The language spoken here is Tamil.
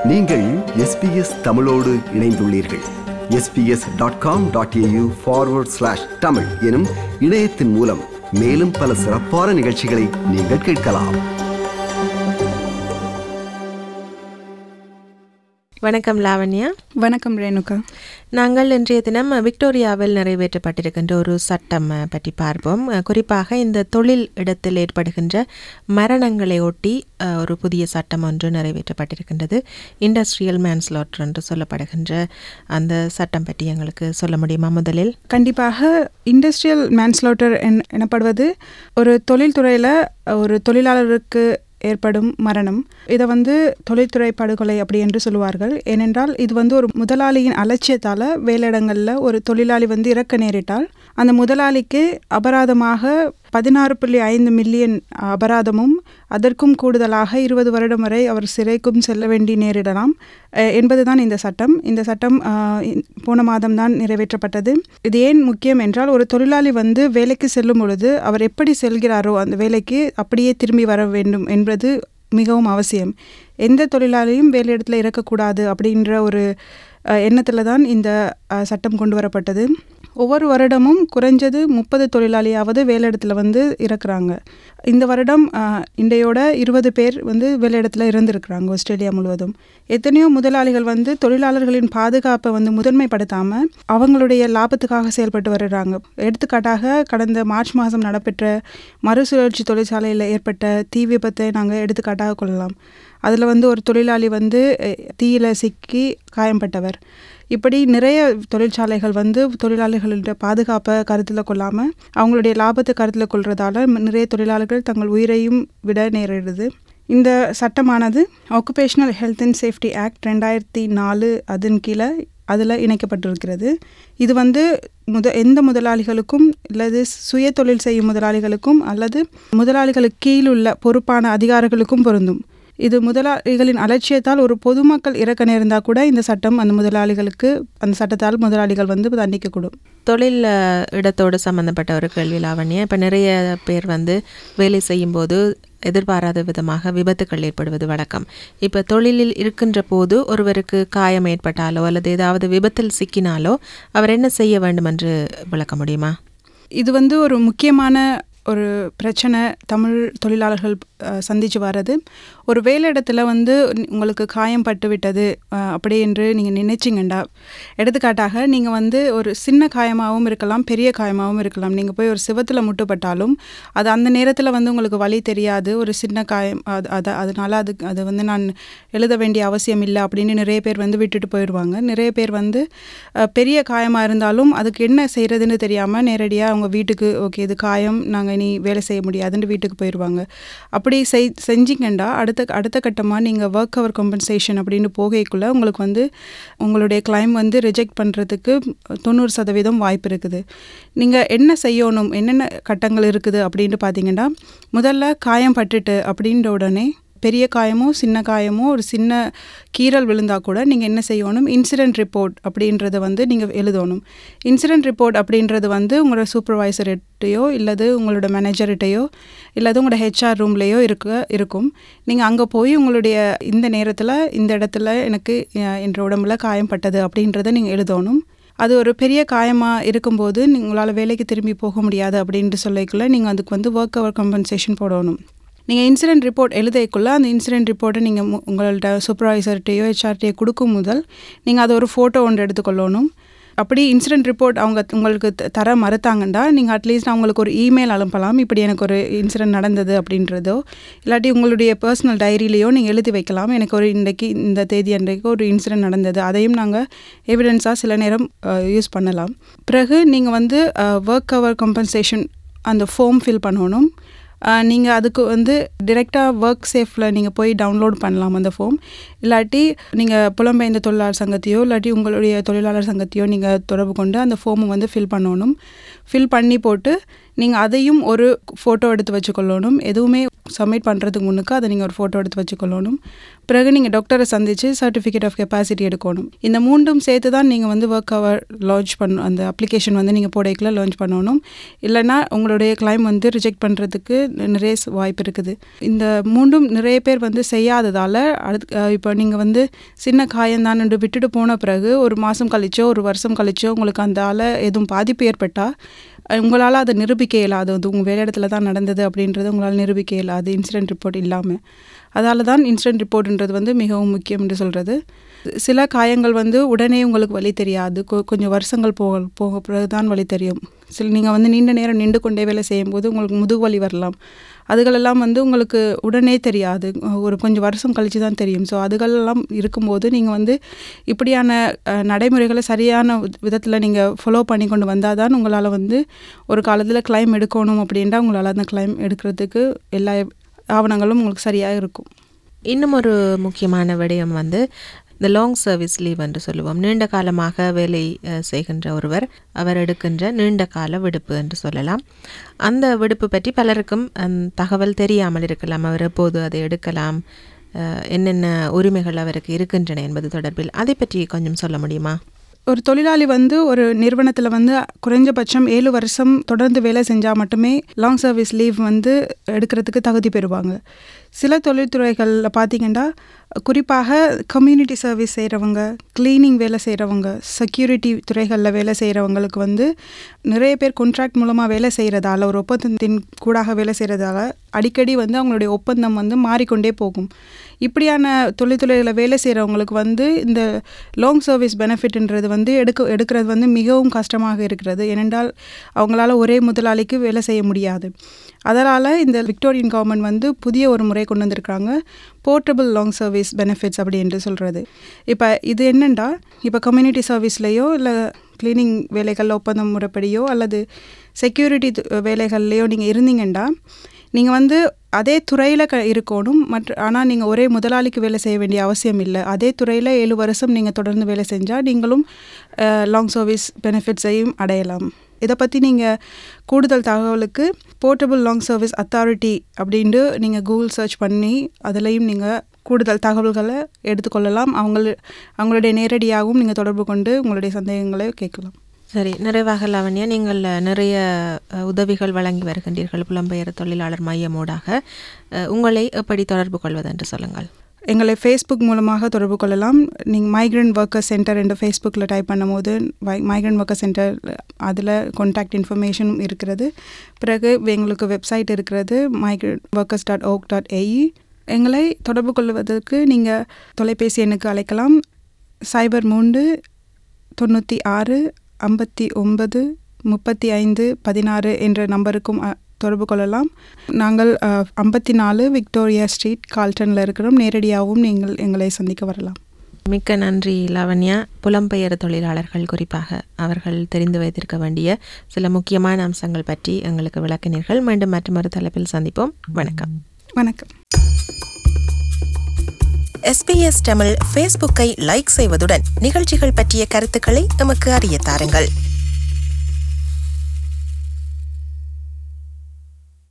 நீங்கள் எஸ்பிஎஸ் தமிழோடு இணைந்துள்ளீர்கள் SBS dot com dot AU forward slash Tamil எனும் இணையத்தின் மூலம் மேலும் பல சிறப்பான நிகழ்ச்சிகளை நீங்கள் கேட்கலாம் வணக்கம் லாவண்யா வணக்கம் ரேணுகா நாங்கள் இன்றைய தினம் விக்டோரியாவில் நிறைவேற்றப்பட்டிருக்கின்ற ஒரு சட்டம் அஹ், பற்றி பார்ப்போம் அஹ், குறிப்பாக இந்த தொழில் இடத்தில் ஏற்படுகின்ற மரணங்களை ஒட்டி அஹ், ஒரு புதிய சட்டம் ஒன்று நிறைவேற்றப்பட்டிருக்கின்றது இண்டஸ்ட்ரியல் மேன்ஸ்லாட்டர் என்று சொல்லப்படுகின்ற அந்த சட்டம் பற்றி எங்களுக்கு சொல்ல முடியுமா முதலில் கண்டிப்பாக இண்டஸ்ட்ரியல் மேன்ஸ்லாட்டர் என் எனப்படுவது ஒரு தொழில்துறையில் ஒரு தொழிலாளருக்கு ஏற்படும் மரணம் இதை வந்து தொழில்துறை படுகொலை அப்படி என்று சொல்லுவார்கள் ஏனென்றால் இது வந்து ஒரு முதலாளியின் அலட்சியத்தால் வேலையிடங்களில் ஒரு தொழிலாளி வந்து இறக்க நேரிட்டால் அந்த முதலாளிக்கு அபராதமாக பதினாறு புள்ளி ஐந்து மில்லியன் அபராதமும் அதற்கும் கூடுதலாக இருபது வருடம் வரை அவர் சிறைக்கும் செல்ல வேண்டி நேரிடலாம் அஹ், என்பதுதான் இந்த சட்டம் இந்த சட்டம் அஹ், இ- போன மாதம் தான் நிறைவேற்றப்பட்டது இது ஏன் முக்கியம் என்றால் ஒரு தொழிலாளி வந்து வேலைக்கு செல்லும் பொழுது அவர் எப்படி செல்கிறாரோ அந்த வேலைக்கு அப்படியே திரும்பி வர வேண்டும் என்பது மிகவும் அவசியம் எந்த தொழிலாளியும் வேலையிடத்தில் இறக்கக்கூடாது அப்படின்ற ஒரு எண்ணத்தில் தான் இந்த அஹ், சட்டம் கொண்டு வரப்பட்டது ஒவ்வொரு வருடமும் குறைஞ்சது முப்பது தொழிலாளியாவது வேலையிடத்தில் வந்து இறக்குறாங்க இந்த வருடம் அஹ், இன்றையோட இருபது பேர் வந்து வேலையிடத்தில் இறந்துருக்குறாங்க ஆஸ்திரேலியா முழுவதும் எத்தனையோ முதலாளிகள் வந்து தொழிலாளர்களின் பாதுகாப்பை வந்து முதன்மைப்படுத்தாமல் அவங்களுடைய லாபத்துக்காக செயல்பட்டு வருகிறாங்க எடுத்துக்காட்டாக கடந்த மார்ச் மாதம் நடைபெற்ற மறுசுழற்சி தொழிற்சாலையில் ஏற்பட்ட தீ விபத்தை நாங்கள் எடுத்துக்காட்டாக கொள்ளலாம் அதில் வந்து ஒரு தொழிலாளி வந்து அஹ், தீயில சிக்கி காயம்பட்டவர் இப்படி நிறைய தொழிற்சாலைகள் வந்து தொழிலாளர்களுடைய பாதுகாப்பை கருத்தில் கொள்ளாமல் அவங்களுடைய லாபத்தை கருத்தில் கொள்றதால நிறைய தொழிலாளர்கள் தங்கள் உயிரையும் விட நேரிடுது இந்த சட்டமானது occupational health and safety act ரெண்டாயிரத்தி நாலு அதன் கீழே அதில் இணைக்கப்பட்டிருக்கிறது இது வந்து முத எந்த முதலாளிகளுக்கும் அல்லது சுய தொழில் செய்யும் முதலாளிகளுக்கும் அல்லது முதலாளிகளுக்கு கீழுள்ள பொறுப்பான அதிகாரிகளுக்கும் பொருந்தும் இது முதலாளிகளின் அலட்சியத்தால் ஒரு பொதுமக்கள் இறக்க நேர்ந்தால் கூட இந்த சட்டம் அந்த முதலாளிகளுக்கு அந்த சட்டத்தால் முதலாளிகள் வந்து தண்டிக்கக்கூடும் தொழில் அஹ், இடத்தோடு சம்பந்தப்பட்ட ஒரு கேள்வி லாவண்யா இப்போ நிறைய பேர் வந்து வேலை செய்யும்போது எதிர்பாராத விதமாக விபத்துக்கள் ஏற்படுவது வழக்கம் இப்போ தொழிலில் இருக்கின்ற போது ஒருவருக்கு காயம் ஏற்பட்டாலோ அல்லது ஏதாவது விபத்தில் சிக்கினாலோ அவர் என்ன செய்ய வேண்டும் என்று விளக்க முடியுமா இது வந்து ஒரு முக்கியமான ஒரு பிரச்சனை தமிழ் தொழிலாளர்கள் அஹ், சந்திச்சு வர்றது ஒரு வேலையிடத்துல வந்து உங்களுக்கு காயம் பட்டு விட்டது அஹ், அப்படி என்று நீங்கள் நினைச்சிங்கண்டா எடுத்துக்காட்டாக நீங்கள் வந்து ஒரு சின்ன காயமாகவும் இருக்கலாம் பெரிய காயமாகவும் இருக்கலாம் நீங்கள் போய் ஒரு சிவத்தில் முட்டுப்பட்டாலும் அது அந்த நேரத்தில் வந்து உங்களுக்கு வலி தெரியாது ஒரு சின்ன காயம் அது அது அதனால் அது அது வந்து நான் எழுத வேண்டிய அவசியம் இல்லை அப்படின்னு நிறைய பேர் வந்து விட்டுட்டு போயிடுவாங்க நிறைய பேர் வந்து அஹ், பெரிய காயமாக இருந்தாலும் அதுக்கு என்ன செய்கிறதுன்னு தெரியாமல் நேரடியாக அவங்க வீட்டுக்கு ஓகே இது காயம் நாங்கள் இனி வேலை செய்ய முடியாதுன்னு வீட்டுக்கு போயிடுவாங்க அப்படி செய் செஞ்சிங்கண்டா அடுத்த அடுத்த கட்டமாக நீங்கள் ஒர்க் ஹவர் காம்பன்சேஷன் அப்படின்னு போகைக்குள்ளே உங்களுக்கு வந்து உங்களுடைய கிளைம் வந்து ரிஜெக்ட் பண்ணுறதுக்கு தொண்ணூறு சதவீதம் வாய்ப்பு இருக்குது நீங்கள் என்ன செய்யணும் என்னென்ன கட்டங்கள் இருக்குது அப்படின்னு பார்த்தீங்கன்னா முதல்ல காயம் பட்டுட்டு அப்படின்ற உடனே பெரிய காயமோ சின்ன காயமோ ஒரு சின்ன கீறல் விழுந்தால் கூட நீங்கள் என்ன செய்யணும் இன்சிடென்ட் ரிப்போர்ட் அப்படின்றத வந்து நீங்கள் எழுதணும் இன்சிடென்ட் ரிப்போர்ட் அப்படின்றது வந்து உங்களோட சூப்பர்வைசர்கிட்டையோ இல்லது உங்களோட மேனேஜர்கிட்டையோ இல்லது உங்களோட ஹெச்ஆர் ரூம்லேயோ இருக்க இருக்கும் நீங்கள் அங்கே போய் உங்களுடைய இந்த நேரத்தில் இந்த இடத்துல எனக்கு அஹ், என்ற உடம்புல காயம் பட்டது அப்படின்றத நீங்கள் எழுதணும் அது ஒரு பெரிய காயமாக இருக்கும்போது உங்களால் வேலைக்கு திரும்பி போக முடியாது அப்படின்ட்டு சொல்லிக்குள்ள நீங்கள் அதுக்கு வந்து ஒர்க் அவர் கம்பன்சேஷன் போடணும் நீங்கள் இன்சிடென்ட் ரிப்போர்ட் எழுதைக்குள்ள அந்த இன்சிடென்ட் ரிப்போர்ட்டை நீங்கள் உங்கள்ட்ட சூப்பர்வைசர்கிட்டையோ ஹெச்ஆர்டியோ கொடுக்கும் முதல் நீங்கள் அதை ஒரு ஃபோட்டோ ஒன்று எடுத்துக்கொள்ளணும் அப்படி இன்சிடென்ட் ரிப்போர்ட் அவங்க உங்களுக்கு த- தர மறுத்தாங்கன்னா நீங்கள் அட்லீஸ்ட் அவங்களுக்கு ஒரு இமெயில் அனுப்பலாம் இப்படி எனக்கு ஒரு இன்சிடென்ட் நடந்தது அப்படின்றதோ இல்லாட்டி உங்களுடைய பர்சனல் டைரியிலையோ நீங்கள் எழுதி வைக்கலாம் எனக்கு ஒரு இன்றைக்கு இந்த தேதி அன்றைக்கு ஒரு இன்சிடென்ட் நடந்தது அதையும் நாங்கள் எவிடன்ஸாக சில நேரம் யூஸ் பண்ணலாம் பிறகு நீங்கள் வந்து ஒர்க் கவர் கம்பன்சேஷன் அந்த ஃபார்ம் ஃபில் பண்ணணும் நீங்கள் அதுக்கு வந்து டிரெக்டாக ஒர்க் சேஃபில் நீங்கள் போய் டவுன்லோட் பண்ணலாம் அந்த ஃபார்ம் இல்லாட்டி நீங்கள் புலம்பெயர்ந்த தொழிலாளர் சங்கத்தையோ இல்லாட்டி உங்களுடைய தொழிலாளர் சங்கத்தையோ நீங்கள் தொடர்பு கொண்டு அந்த ஃபார்மை வந்து ஃபில் பண்ணணும் ஃபில் பண்ணி போட்டு நீங்கள் அதையும் ஒரு ஃபோட்டோ எடுத்து வச்சுக்கொள்ளணும் எதுவுமே சப்மிட் பண்ணுறதுக்கு முன்னுக்கு அதை நீங்கள் ஒரு ஃபோட்டோ எடுத்து வச்சுக்கொள்ளணும் பிறகு நீங்கள் டாக்டரை சந்தித்து சர்டிஃபிகேட் ஆஃப் கெப்பாசிட்டி எடுக்கணும் இந்த மூன்றும் சேர்த்து தான் நீங்கள் வந்து ஒர்க் அவர் லான்ச் பண்ண அந்த அப்ளிகேஷன் வந்து நீங்கள் போடைக்குள்ள லான்ச் பண்ணணும் இல்லைன்னா உங்களுடைய கிளைம் வந்து ரிஜெக்ட் பண்ணுறதுக்கு நிறைய ஸ் வாய்ப்பு இருக்குது இந்த மூன்றும் நிறைய பேர் வந்து செய்யாததால் அடுத்து அஹ், இப்போ நீங்கள் வந்து சின்ன காயம்தான் என்று விட்டுட்டு போன பிறகு ஒரு மாதம் கழிச்சோ ஒரு வருஷம் கழிச்சோ உங்களுக்கு அந்த ஆள எதுவும் பாதிப்பு ஏற்பட்டால் உங்களால் அதை நிரூபிக்க இயலாது அது உங்கள் வேலை இடத்துல தான் நடந்தது அப்படின்றது உங்களால் நிரூபிக்க இயலாது இன்சிடென்ட் ரிப்போர்ட் இல்லாமல் அதால தான் இன்சிடென்ட் ரிப்போர்ட்ன்றது வந்து மிகவும் முக்கியம் என்று சொல்கிறது சில காயங்கள் வந்து உடனே உங்களுக்கு வலி தெரியாது கொ- கொஞ்சம் வருஷங்கள் போக போக பிறகு தான் வலி தெரியும் சில நீங்கள் வந்து நீண்ட நேரம் நின்று கொண்டே வேலை செய்யும்போது உங்களுக்கு முதுகு வலி வரலாம் அதுகளெல்லாம் வந்து உங்களுக்கு உடனே தெரியாது ஒரு கொஞ்சம் வருஷம் கழித்து தான் தெரியும் ஸோ அதுகளெல்லாம் இருக்கும்போது நீங்கள் வந்து இப்படியான அஹ், நடைமுறைகளை சரியான விதத்தில் நீங்கள் ஃபாலோ பண்ணி கொண்டு வந்தால் தான் உங்களால் வந்து ஒரு காலத்தில் கிளைம் எடுக்கணும் அப்படின்றா உங்களால் அந்த கிளைம் எடுக்கிறதுக்கு எல்லா ஆவணங்களும் உங்களுக்கு சரியாக இருக்கும் இன்னும் ஒரு முக்கியமான விடயம் வந்து இந்த லாங் சர்வீஸ் லீவ் என்று சொல்லுவோம் நீண்ட காலமாக வேலை அஹ், செய்கின்ற ஒருவர் அவர் எடுக்கின்ற நீண்ட கால விடுப்பு என்று சொல்லலாம் அந்த விடுப்பு பற்றி பலருக்கும் அந்த தகவல் தெரியாமல் இருக்கலாம் அவர் எப்போது அதை எடுக்கலாம் அஹ், என்னென்ன உரிமைகள் அவருக்கு இருக்கின்றன என்பது தொடர்பில் அதை பற்றி கொஞ்சம் சொல்ல முடியுமா ஒரு தொழிலாளி வந்து ஒரு நிறுவனத்தில் வந்து குறைஞ்சபட்சம் ஏழு வருஷம் தொடர்ந்து வேலை செஞ்சால் மட்டுமே லாங் சர்வீஸ் லீவ் வந்து எடுக்கிறதுக்கு தகுதி பெறுவாங்க சில தொழில்துறைகளில் பார்த்தீங்கன்னா குறிப்பாக கம்யூனிட்டி சர்வீஸ் செய்கிறவங்க க்ளீனிங் வேலை செய்கிறவங்க செக்யூரிட்டி துறைகளில் வேலை செய்கிறவங்களுக்கு வந்து நிறைய பேர் கான்ட்ராக்ட் மூலமாக வேலை செய்கிறதால ஒரு ஒப்பந்தத்தின் கூடாக வேலை செய்கிறதால அடிக்கடி வந்து அவங்களுடைய ஒப்பந்தம் வந்து மாறிக்கொண்டே போகும் இப்படியான தொழில்துறைகளில் வேலை செய்கிறவங்களுக்கு வந்து இந்த லாங் சர்வீஸ் பெனிஃபிட்ன்றது வந்து எடுக்க எடுக்கிறது வந்து மிகவும் கஷ்டமாக இருக்கிறது ஏனென்றால் அவங்களால ஒரே முதலாளிக்கு வேலை செய்ய முடியாது அதனால் இந்த விக்டோரியன் கவர்மெண்ட் வந்து புதிய ஒரு முறை கொண்டு வந்திருக்காங்க போர்ட்டபிள் லாங் சர்வீஸ் பெனிஃபிட்ஸ் அப்படி என்று சொல்கிறது இப்போ இது என்னென்னா இப்போ கம்யூனிட்டி சர்வீஸ்லேயோ இல்லை க்ளீனிங் வேலைகள் ஒப்பந்தம் முறைப்படியோ அல்லது செக்யூரிட்டி வேலைகள்லையோ நீங்கள் இருந்தீங்கன்னா நீங்கள் வந்து அதே துறையில் க இருக்கணும் மற்ற ஆனால் நீங்கள் ஒரே முதலாளிக்கு வேலை செய்ய வேண்டிய அவசியம் இல்லை அதே துறையில் ஏழு வருஷம் நீங்கள் தொடர்ந்து வேலை செஞ்சால் நீங்களும் லாங் சர்வீஸ் பெனிஃபிட்ஸையும் அடையலாம் இதை பற்றி நீங்கள் கூடுதல் தகவலுக்கு போர்ட்டபிள் லாங் சர்வீஸ் அத்தாரிட்டி அப்படின்ட்டு நீங்கள் கூகுள் சர்ச் பண்ணி அதுலேயும் நீங்கள் கூடுதல் தகவல்களை எடுத்துக்கொள்ளலாம் அவங்கள அவங்களுடைய நேரடியாகவும் நீங்கள் தொடர்பு கொண்டு உங்களுடைய சந்தேகங்களை கேட்கலாம் சரி நிறைவாக லாவண்யா நீங்கள் நிறைய அஹ், உதவிகள் வழங்கி வருகின்றீர்கள் புலம்பெயர் தொழிலாளர் மையமூடாக அஹ், உங்களை எப்படி தொடர்பு கொள்வது என்று சொல்லுங்கள் எங்களை ஃபேஸ்புக் மூலமாக தொடர்பு கொள்ளலாம் நீங்கள் மைக்ரண்ட் ஒர்க்கர் சென்டர் என்று ஃபேஸ்புக்கில் டைப் பண்ணும்போது மைக்ரண்ட் ஒர்க்கர் சென்டர் அதில் கான்டாக்ட் இன்ஃபர்மேஷனும் இருக்கிறது பிறகு எங்களுக்கு வெப்சைட் இருக்கிறது migrant workers dot org dot AE எங்களை தொடர்பு கொள்வதற்கு நீங்கள் தொலைபேசி எண்ணுக்கு அழைக்கலாம் சைபர் மூன்று தொண்ணூற்றி ஆறு ஐம்பத்தி ஒன்பது முப்பத்தி ஐந்து பதினாறு என்ற நம்பருக்கும் அ, தொடர்பு கொள்ளலாம் நாங்கள் ஐம்பத்தி நாலு விக்டோரியா ஸ்ட்ரீட் கால்டனில் இருக்கிறோம் நேரடியாகவும் நீங்கள் எங்களை சந்திக்க வரலாம் மிக்க நன்றி லாவண்யா புலம்பெயர் தொழிலாளர்கள் குறிப்பாக அவர்கள் தெரிந்து வைத்திருக்க வேண்டிய சில முக்கியமான அம்சங்கள் பற்றி எங்களுக்கு விளக்கினீர்கள் மீண்டும் மற்றொரு தலைப்பில் சந்திப்போம் வணக்கம் வணக்கம் எஸ்பிஎஸ் தமிழ் ஃபேஸ்புக்கை லைக் செய்வதுடன் நிகழ்ச்சிகள் பற்றிய கருத்துக்களை எமக்கு அறிய தாருங்கள்